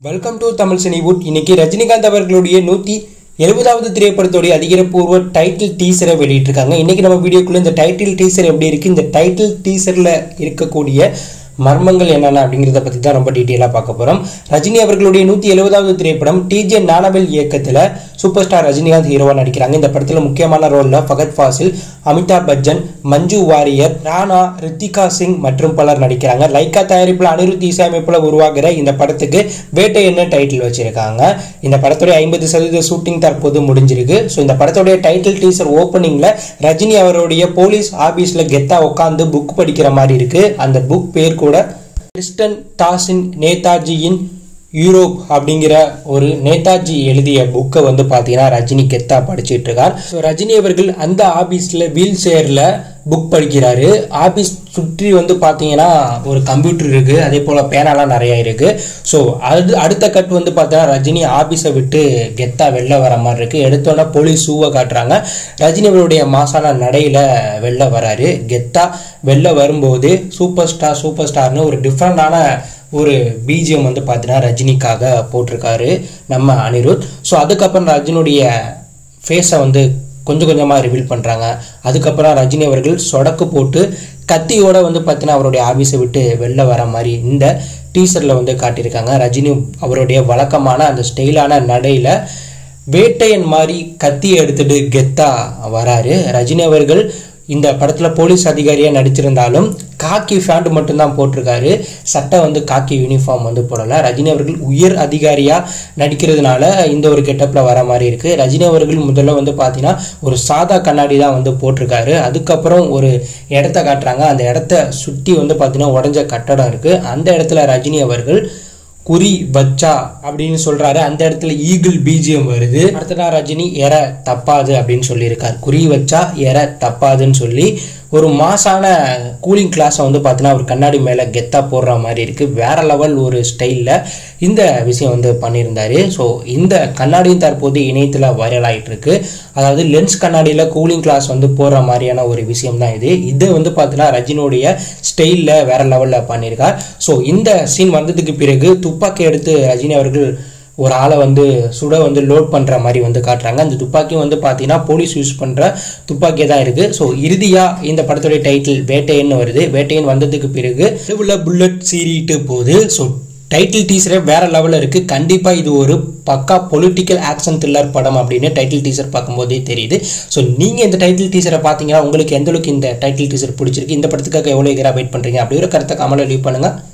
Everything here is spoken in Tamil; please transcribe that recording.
வெல்கம் டு தமிழ் சினிவுட் இன்னைக்கு ரஜினிகாந்த் அவர்களுடைய நூத்தி எழுபதாவது திரைப்படத்துடைய அதிகாரப்பூர்வ டைட்டில் டீசரை வெளியிட்டிருக்காங்க இன்னைக்கு நம்ம வீடியோக்குள்ள இந்த டைட்டில் டீசர் எப்படி இருக்கு இந்த டைட்டில் டீசர்ல இருக்கக்கூடிய மர்மங்கள் என்னென்ன அப்படிங்கிறத பத்தி தான் ரொம்ப டீட்டெயிலாக பார்க்க போறோம் ரஜினி அவர்களுடைய நூத்தி எழுபதாவது திரைப்படம் டிஜே நானவேல் இயக்கத்துல சூப்பர் ஸ்டார் ரஜினிகாந்த் ஹீரோவா நடிக்கிறாங்க இந்த படத்துல முக்கியமான ரோல்ல ஃபகத் ஃபாசில் அமிதாப் பச்சன் மஞ்சு வாரியர் ராணா ரித்திகா சிங் மற்றும் பலர் நடிக்கிறாங்க லைக்கா தயாரிப்புல அனிருத் இசையமைப்புல உருவாகிற இந்த படத்துக்கு வேட்டை என்ன டைட்டில் வச்சிருக்காங்க இந்த படத்துடைய ஐம்பது சதவீத ஷூட்டிங் தற்போது முடிஞ்சிருக்கு ஸோ இந்த படத்துடைய டைட்டில் டீசர் ஓப்பனிங்ல ரஜினி அவருடைய போலீஸ் ஆபீஸ்ல கெத்தா உட்காந்து புக் படிக்கிற மாதிரி இருக்கு அந்த புக் பேர் கூட கிறிஸ்டன் டாசின் நேதாஜியின் யூரோப் அப்படிங்கிற ஒரு நேதாஜி எழுதிய புக்கை வந்து பார்த்தீங்கன்னா ரஜினி கெத்தா படிச்சுட்டு இருக்கார் ஸோ ரஜினி அவர்கள் அந்த ஆபீஸ்ல வீல் சேரில் புக் படிக்கிறாரு ஆபீஸ் சுற்றி வந்து பார்த்தீங்கன்னா ஒரு கம்ப்யூட்டர் இருக்கு அதே போல பேனாலாம் நிறைய இருக்கு ஸோ அது அடுத்த கட் வந்து பார்த்தீங்கன்னா ரஜினி ஆபீஸை விட்டு கெத்தா வெளில வர மாதிரி இருக்கு எடுத்தோன்னே போலீஸ் ஷூவை காட்டுறாங்க ரஜினி அவருடைய மாசான நடையில வெளில வராரு கெத்தா வெளில வரும்போது சூப்பர் ஸ்டார் சூப்பர் ஸ்டார்னு ஒரு டிஃப்ரெண்டான ஒரு பிஜிஎம் வந்து பார்த்தீங்கன்னா ரஜினிக்காக போட்டிருக்காரு நம்ம அனிருத் ஸோ அதுக்கப்புறம் ரஜினியுடைய ஃபேஸை வந்து கொஞ்சம் கொஞ்சமாக ரிவீல் பண்ணுறாங்க அதுக்கப்புறம் ரஜினி அவர்கள் சொடக்கு போட்டு கத்தியோட வந்து பார்த்தீங்கன்னா அவருடைய ஆஃபீஸை விட்டு வெளில வர மாதிரி இந்த டீசரில் வந்து காட்டியிருக்காங்க ரஜினி அவருடைய வழக்கமான அந்த ஸ்டைலான நடையில் வேட்டையன் மாதிரி கத்தியை எடுத்துட்டு கெத்தா வராரு ரஜினி அவர்கள் இந்த படத்தில் போலீஸ் அதிகாரியாக நடிச்சிருந்தாலும் காக்கி ஃபேண்ட் மட்டும்தான் போட்டிருக்காரு சட்டை வந்து காக்கி யூனிஃபார்ம் வந்து போடலை ரஜினி அவர்கள் உயர் அதிகாரியாக நடிக்கிறதுனால இந்த ஒரு கெட்டப்பில் வர மாதிரி இருக்குது ரஜினி அவர்கள் முதல்ல வந்து பார்த்தீங்கன்னா ஒரு சாதா கண்ணாடி தான் வந்து போட்டிருக்காரு அதுக்கப்புறம் ஒரு இடத்த காட்டுறாங்க அந்த இடத்த சுற்றி வந்து பார்த்தீங்கன்னா உடஞ்ச கட்டடம் இருக்குது அந்த இடத்துல ரஜினி அவர்கள் குறி வச்சா அப்படின்னு சொல்றாரு அந்த இடத்துல ஈகிள் பீஜியம் வருது அடுத்ததா ரஜினி எற தப்பாது அப்படின்னு சொல்லியிருக்காரு குறி வச்சா எற தப்பாதுன்னு சொல்லி ஒரு மாசான கூலிங் கிளாஸை வந்து பார்த்தீங்கன்னா ஒரு கண்ணாடி மேலே கெத்தா போடுற மாதிரி இருக்கு வேற லெவல் ஒரு ஸ்டைலில் இந்த விஷயம் வந்து பண்ணியிருந்தாரு ஸோ இந்த கண்ணாடியும் தற்போது இணையத்தில் வைரல் ஆகிட்டு இருக்கு அதாவது லென்ஸ் கண்ணாடியில் கூலிங் கிளாஸ் வந்து போடுற மாதிரியான ஒரு விஷயம் தான் இது இது வந்து பார்த்தீங்கன்னா ரஜினியோடைய ஸ்டைலில் வேற லெவலில் பண்ணியிருக்கார் ஸோ இந்த சீன் வந்ததுக்கு பிறகு துப்பாக்கி எடுத்து ரஜினி அவர்கள் ஒரு ஆளை வந்து சுட வந்து லோட் பண்ணுற மாதிரி வந்து காட்டுறாங்க அந்த துப்பாக்கியும் வந்து பார்த்தீங்கன்னா போலீஸ் யூஸ் பண்ணுற துப்பாக்கியே தான் இருக்குது ஸோ இறுதியாக இந்த படத்துடைய டைட்டில் வேட்டையன்னு வருது வேட்டையன் வந்ததுக்கு பிறகு இதுல புல்லட் சீறிட்டு போகுது ஸோ டைட்டில் டீசரே வேற லெவலில் இருக்குது கண்டிப்பாக இது ஒரு பக்கா பொலிட்டிக்கல் ஆக்ஷன் த்ரில்லர் படம் அப்படின்னு டைட்டில் டீசர் பார்க்கும்போதே தெரியுது ஸோ நீங்கள் இந்த டைட்டில் டீசரை பார்த்தீங்கன்னா உங்களுக்கு எந்த அளவுக்கு இந்த டைட்டில் டீசர் பிடிச்சிருக்கு இந்த படத்துக்காக எவ்வளோ எகரா வெயிட் பண்ணுறீங்க அப்படிங்கிற கருத்தை கமலை லீவ் பண்ணுங்கள்